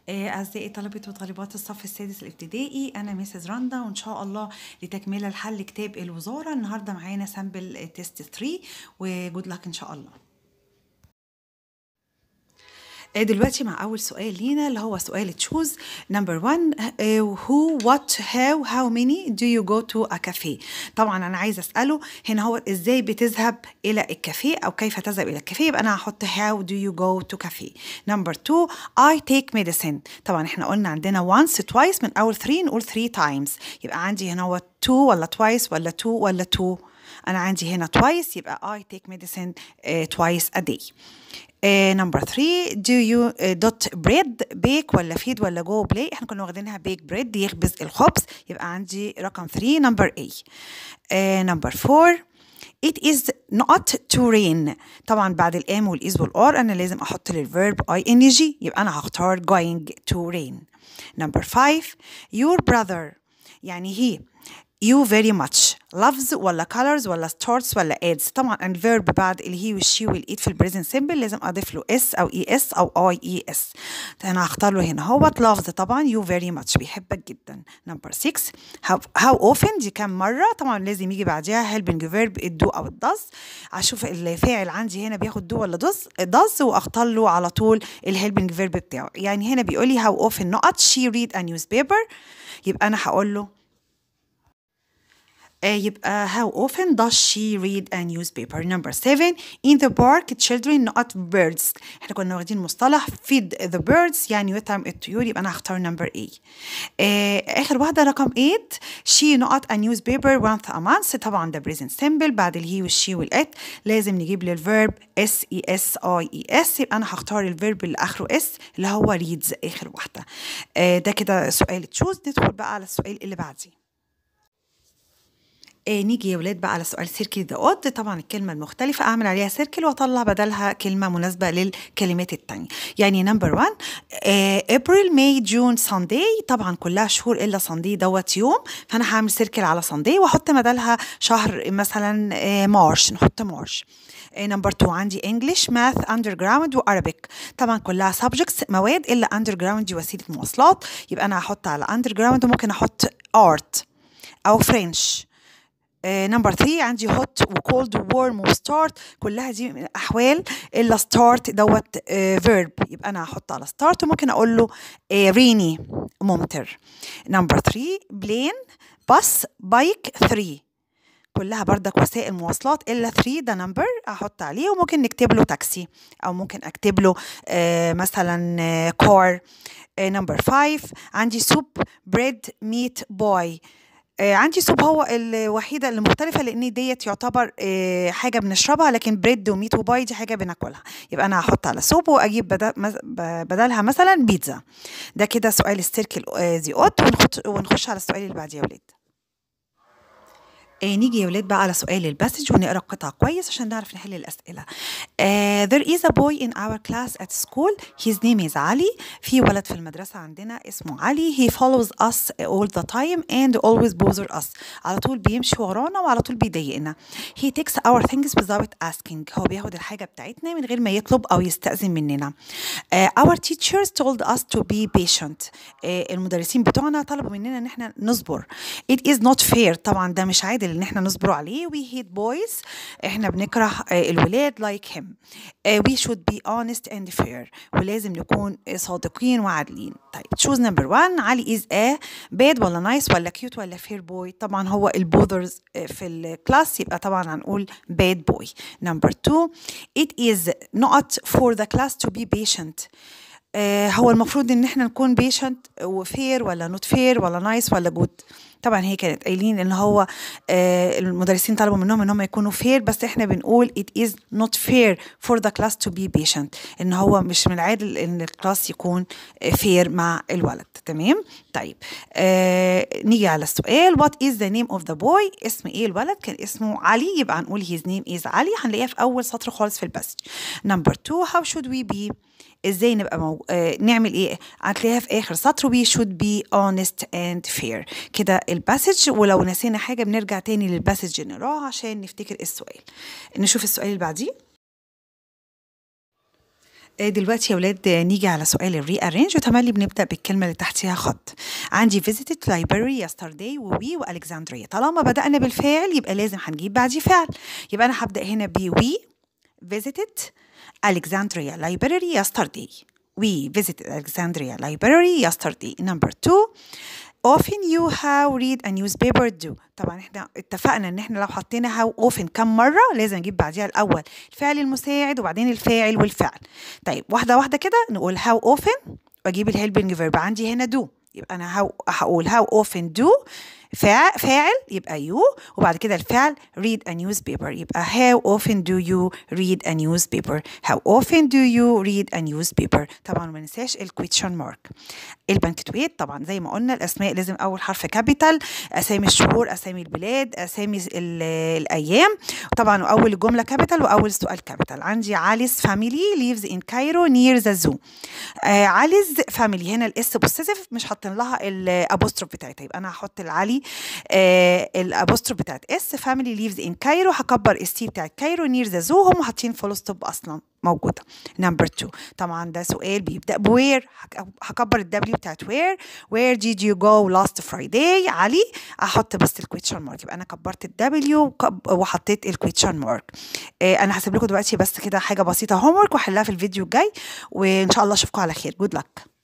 آه، أعزائي طلبة وطالبات الصف السادس الابتدائي أنا ميسز رندا وإن شاء الله لتكملة لحل كتاب الوزارة النهاردة معانا سامبل تيست 3 وجود لك إن شاء الله آه، دلوقتي مع أول سؤال لينا اللي هو سؤال تشوز نمبر 1 who what how how many do you go to a cafe طبعا أنا عايزة أسأله هنا هو إزاي بتذهب إلى الكافيه أو كيف تذهب إلى الكافيه يبقى أنا هحط how do you go to cafe نمبر 2 I take medicine طبعا إحنا قلنا عندنا once twice من أول 3 نقول 3 times يبقى عندي هنا هو 2 ولا twice ولا 2 ولا 2 أنا عندي هنا twice يبقى I take medicine uh, twice a day نمبر 3 do you uh, dot bread bake ولا feed ولا go play احنا كنا واخدينها bake bread يخبز الخبز يبقى عندي رقم 3 نمبر A نمبر 4 It is not to rain طبعا بعد الام والايز والار انا لازم احط للفيرب اي ان جي يبقى انا هختار going to rain number 5 your brother يعني هي you very much loves ولا colors ولا starts ولا adds طبعا الفيرب بعد اللي هي والشي والايد في البريزنت سيمبل لازم اضيف له اس او اي اس او اي اي اس انا هختار له هنا هو loves طبعا you very much بيحبك جدا نمبر 6 how, how often دي كام مره طبعا لازم يجي بعدها helping verb الدو او الدز اشوف الفاعل عندي هنا بياخد دو ولا دز دز واختار له على طول الهيلبنج فيرب بتاعه يعني هنا بيقول لي how often نقط she read a newspaper يبقى انا هقول له آه يبقى how often does she read a newspaper number seven in the park children not birds احنا كنا واخدين مصطلح feed the birds يعني يطعم الطيور يبقى انا هختار number A آه اخر واحدة رقم 8 she not a newspaper once a month طبعا ده present simple بعد الهي والشي والات لازم نجيب للفيرب s e s i e s يبقى انا هختار الفيرب اللي اخره s اللي هو reads اخر واحدة آه ده كده سؤال تشوز ندخل بقى على السؤال اللي بعديه آه نيجي يا ولاد بقى على سؤال سيركل ذا اود طبعا الكلمه المختلفه اعمل عليها سيركل واطلع بدلها كلمه مناسبه للكلمات التانية يعني نمبر 1 ابريل ماي جون سانداي طبعا كلها شهور الا سانداي دوت يوم فانا هعمل سيركل على سانداي واحط بدلها شهر مثلا آه مارش نحط مارش نمبر 2 عندي انجلش ماث اندر جراوند وارابيك طبعا كلها سبجكتس مواد الا اندر جراوند دي وسيله مواصلات يبقى انا هحط على اندر جراوند وممكن احط ارت او فرنش نمبر 3 عندي هوت وكولد وورم وستارت كلها دي من الاحوال الا ستارت دوت فيرب يبقى انا هحط على ستارت وممكن اقول له ريني ممطر نمبر 3 بلين باص بايك 3 كلها بردك وسائل مواصلات الا 3 ده نمبر احط عليه وممكن نكتب له تاكسي او ممكن اكتب له آه مثلا كار نمبر 5 عندي سوب بريد ميت بوي آه عندي سوب هو الوحيده اللي مختلفه لان ديت يعتبر آه حاجه بنشربها لكن بريد وميت وباي دي حاجه بناكلها يبقى انا هحط على سوب واجيب بدل بدلها مثلا بيتزا ده كده سؤال السيركل آه زي اوت ونخش, ونخش على السؤال اللي بعديه يا ولاد آه نيجي يا ولاد بقى على سؤال الباسج ونقرا القطعة كويس عشان نعرف نحل الأسئلة. Uh, there is a boy in our class at school. His name is علي. في ولد في المدرسة عندنا اسمه علي. He follows us all the time and always bother us. على طول بيمشي ورانا وعلى طول بيضايقنا. He takes our things without asking. هو بياخد الحاجة بتاعتنا من غير ما يطلب أو يستأذن مننا. Uh, our teachers told us to be patient. Uh, المدرسين بتوعنا طلبوا مننا إن احنا نصبر. It is not fair. طبعا ده مش عادل ان احنا نصبروا عليه we hate boys احنا بنكره الولاد like him we should be honest and fair ولازم نكون صادقين وعادلين طيب choose number one علي is a bad ولا nice ولا cute ولا fair boy طبعا هو البوذرز في الكلاس يبقى طبعا هنقول bad boy number two it is not for the class to be patient آه هو المفروض ان احنا نكون بيشنت وفير ولا نوت فير ولا نايس ولا جود طبعا هي كانت قايلين ان هو آه المدرسين طلبوا منهم ان هم يكونوا فير بس احنا بنقول it is not fair for the class to be patient ان هو مش من العادل ان الكلاس يكون فير مع الولد تمام طيب آه نيجي على السؤال what is the name of the boy اسم ايه الولد كان اسمه علي يبقى هنقول his name is علي هنلاقيها في اول سطر خالص في الباسج number two how should we be ازاي نبقى مو... آه نعمل ايه هتلاقيها في اخر سطر we should be honest and fair كده الباسج ولو نسينا حاجه بنرجع تاني للباسج نقراها عشان نفتكر السؤال نشوف السؤال اللي بعديه دلوقتي يا ولاد نيجي على سؤال الري ارينج وتملي بنبدا بالكلمه اللي تحتها خط عندي visited library yesterday ووي والكسندريا طالما بدانا بالفاعل يبقى لازم هنجيب بعديه فعل يبقى انا هبدا هنا ب we visited Alexandria library yesterday we visited Alexandria library yesterday number two often you how read a newspaper do طبعا احنا اتفقنا ان احنا لو حطينا how often كم مرة لازم نجيب بعديها الأول الفعل المساعد وبعدين الفاعل والفعل طيب واحدة واحدة كده نقول how often واجيب الهيلبنج فيرب عندي هنا do يبقى انا how هقول how often do فا- فاعل يبقى you وبعد كده الفعل read a newspaper يبقى how often do you read a newspaper how often do you read a newspaper طبعا ما ننساش ال question mark البنكتويت طبعا زي ما قلنا الاسماء لازم اول حرف كابيتال اسامي الشهور اسامي البلاد اسامي ال- الايام طبعا واول الجمله كابيتال واول سؤال كابيتال عندي علي's family lives in Cairo near the zoo آه علي's family هنا الاس بوسيسيف مش حاطين لها الابوستروف بتاعتها يبقى انا هحط العلي آه الابوستروف بتاعت اس فاميلي ليفز ان كايرو هكبر اس تي بتاعت كايرو نير ذا زو هم حاطين فول ستوب اصلا موجوده نمبر 2 طبعا ده سؤال بيبدا بوير هكبر الدبليو بتاعت وير وير did you go last Friday علي احط بس الكويتشن مارك يبقى انا كبرت الدبليو وحطيت الكويتشن مارك آه انا هسيب لكم دلوقتي بس كده حاجه بسيطه هوم ورك واحلها في الفيديو الجاي وان شاء الله اشوفكم على خير جود لك